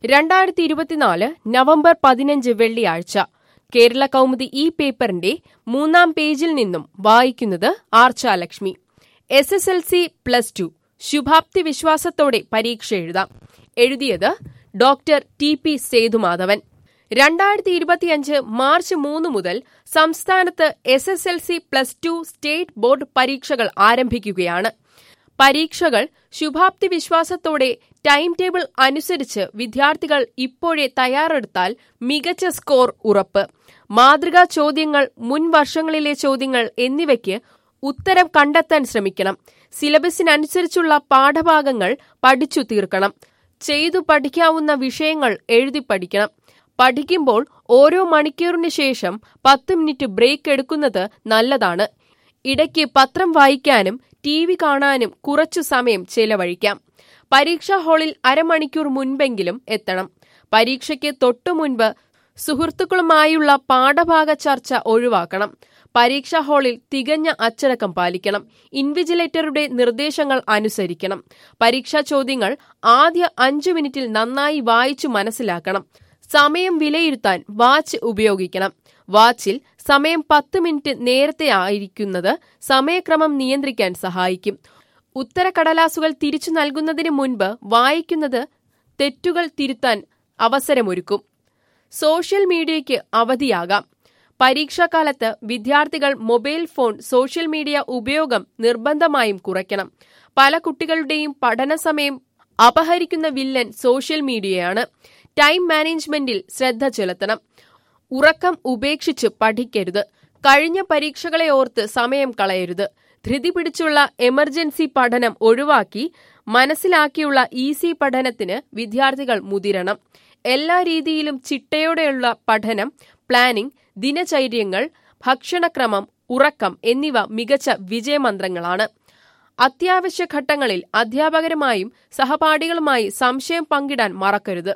രണ്ടായിരത്തി ഇരുപത്തിനാല് നവംബർ പതിനഞ്ച് വെള്ളിയാഴ്ച കേരള കൗമുദി ഈ പേപ്പറിന്റെ മൂന്നാം പേജിൽ നിന്നും വായിക്കുന്നത് Archalakshmi S S L C plus two ശുഭാപ്തി വിശ്വാസത്തോടെ പരീക്ഷ എഴുതാം എഴുതിയത് ഡോക്ടർ ടി പി സേതുമാധവൻ രണ്ടായിരത്തി ഇരുപത്തിയഞ്ച് മാർച്ച് മൂന്ന് മുതൽ സംസ്ഥാനത്ത് S S L C plus two state board പരീക്ഷകൾ ആരംഭിക്കുകയാണ് പരീക്ഷകൾ ശുഭാപ്തി വിശ്വാസത്തോടെ ടൈം ടേബിൾ അനുസരിച്ച് വിദ്യാർത്ഥികൾ ഇപ്പോഴേ തയ്യാറെടുത്താൽ മികച്ച സ്കോർ ഉറപ്പ് മാതൃകാ ചോദ്യങ്ങൾ മുൻ വർഷങ്ങളിലെ ചോദ്യങ്ങൾ എന്നിവയ്ക്ക് ഉത്തരം കണ്ടെത്താൻ ശ്രമിക്കണം സിലബസിനനുസരിച്ചുള്ള പാഠഭാഗങ്ങൾ പഠിച്ചു തീർക്കണം ചെയ്തു പഠിക്കാവുന്ന വിഷയങ്ങൾ എഴുതി പഠിക്കണം പഠിക്കുമ്പോൾ ഓരോ മണിക്കൂറിന് ശേഷം പത്ത് മിനിറ്റ് ബ്രേക്ക് എടുക്കുന്നത് നല്ലതാണ് ഇടയ്ക്ക് പത്രം വായിക്കാനും ടി വി കാണാനും കുറച്ചു സമയം ചെലവഴിക്കാം പരീക്ഷാ ഹാളിൽ അരമണിക്കൂർ മുൻപെങ്കിലും എത്തണം പരീക്ഷയ്ക്ക് തൊട്ടു മുൻപ് സുഹൃത്തുക്കളുമായുള്ള പാഠഭാഗ ചർച്ച ഒഴിവാക്കണം പരീക്ഷാ ഹാളിൽ തികഞ്ഞ അച്ചടക്കം പാലിക്കണം ഇൻവിജിലേറ്ററുടെ നിർദ്ദേശങ്ങൾ അനുസരിക്കണം പരീക്ഷാ ചോദ്യങ്ങൾ ആദ്യ അഞ്ചു മിനിറ്റിൽ നന്നായി വായിച്ചു മനസ്സിലാക്കണം സമയം വിലയിരുത്താൻ വാച്ച് ഉപയോഗിക്കണം വാച്ചിൽ സമയം പത്ത് മിനിറ്റ് നേരത്തെ ആയിരിക്കുന്നത് സമയക്രമം നിയന്ത്രിക്കാൻ സഹായിക്കും ഉത്തരക്കടലാസുകൾ തിരിച്ചു നൽകുന്നതിന് മുൻപ് വായിക്കുന്നത് തെറ്റുകൾ തിരുത്താൻ അവസരമൊരുക്കും സോഷ്യൽ മീഡിയയ്ക്ക് അവധിയാകാം പരീക്ഷാകാലത്ത് വിദ്യാർത്ഥികൾ മൊബൈൽ ഫോൺ സോഷ്യൽ മീഡിയ ഉപയോഗം നിർബന്ധമായും കുറയ്ക്കണം പല കുട്ടികളുടെയും പഠനസമയം അപഹരിക്കുന്ന വില്ലൻ സോഷ്യൽ മീഡിയയാണ് ടൈം മാനേജ്മെന്റിൽ ശ്രദ്ധ ചെലുത്തണം ഉറക്കം ഉപേക്ഷിച്ച് പഠിക്കരുത് കഴിഞ്ഞ പരീക്ഷകളെ ഓർത്ത് സമയം കളയരുത് ധൃതി പിടിച്ചുള്ള എമർജൻസി പഠനം ഒഴിവാക്കി മനസ്സിലാക്കിയുള്ള ഈസി പഠനത്തിന് വിദ്യാർത്ഥികൾ മുതിരണം എല്ലാ രീതിയിലും ചിട്ടയോടെയുള്ള പഠനം പ്ലാനിംഗ് ദിനചര്യങ്ങൾ ഭക്ഷണക്രമം ഉറക്കം എന്നിവ മികച്ച വിജയമന്ത്രങ്ങളാണ് അത്യാവശ്യ ഘട്ടങ്ങളിൽ അധ്യാപകരുമായും സഹപാഠികളുമായി സംശയം പങ്കിടാൻ മറക്കരുത്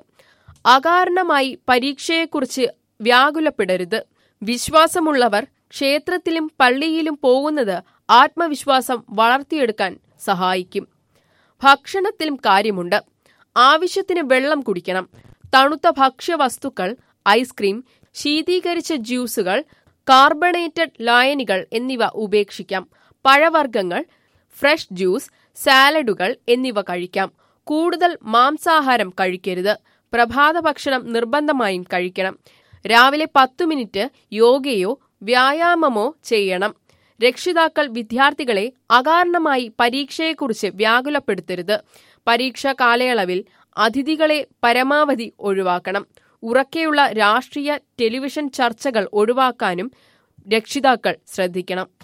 അകാരണമായി പരീക്ഷയെക്കുറിച്ച് വ്യാകുലപ്പെടരുത് വിശ്വാസമുള്ളവർ ക്ഷേത്രത്തിലും പള്ളിയിലും പോകുന്നത് ആത്മവിശ്വാസം വളർത്തിയെടുക്കാൻ സഹായിക്കും ഭക്ഷണത്തിലും കാര്യമുണ്ട് ആവശ്യത്തിന് വെള്ളം കുടിക്കണം തണുത്ത ഭക്ഷ്യവസ്തുക്കൾ ഐസ്ക്രീം ശീതീകരിച്ച ജ്യൂസുകൾ കാർബണേറ്റഡ് ലായനികൾ എന്നിവ ഉപേക്ഷിക്കാം പഴവർഗ്ഗങ്ങൾ ഫ്രഷ് ജ്യൂസ് സാലഡുകൾ എന്നിവ കഴിക്കാം കൂടുതൽ മാംസാഹാരം കഴിക്കരുത് പ്രഭാത ഭക്ഷണം നിർബന്ധമായും കഴിക്കണം രാവിലെ പത്തു മിനിറ്റ് യോഗയോ വ്യായാമമോ ചെയ്യണം രക്ഷിതാക്കൾ വിദ്യാർത്ഥികളെ അകാരണമായി പരീക്ഷയെക്കുറിച്ച് വ്യാകുലപ്പെടുത്തരുത് പരീക്ഷാ കാലയളവിൽ അതിഥികളെ പരമാവധി ഒഴിവാക്കണം ഉറക്കെയുള്ള രാഷ്ട്രീയ ടെലിവിഷൻ ചർച്ചകൾ ഒഴിവാക്കാനും രക്ഷിതാക്കൾ ശ്രദ്ധിക്കണം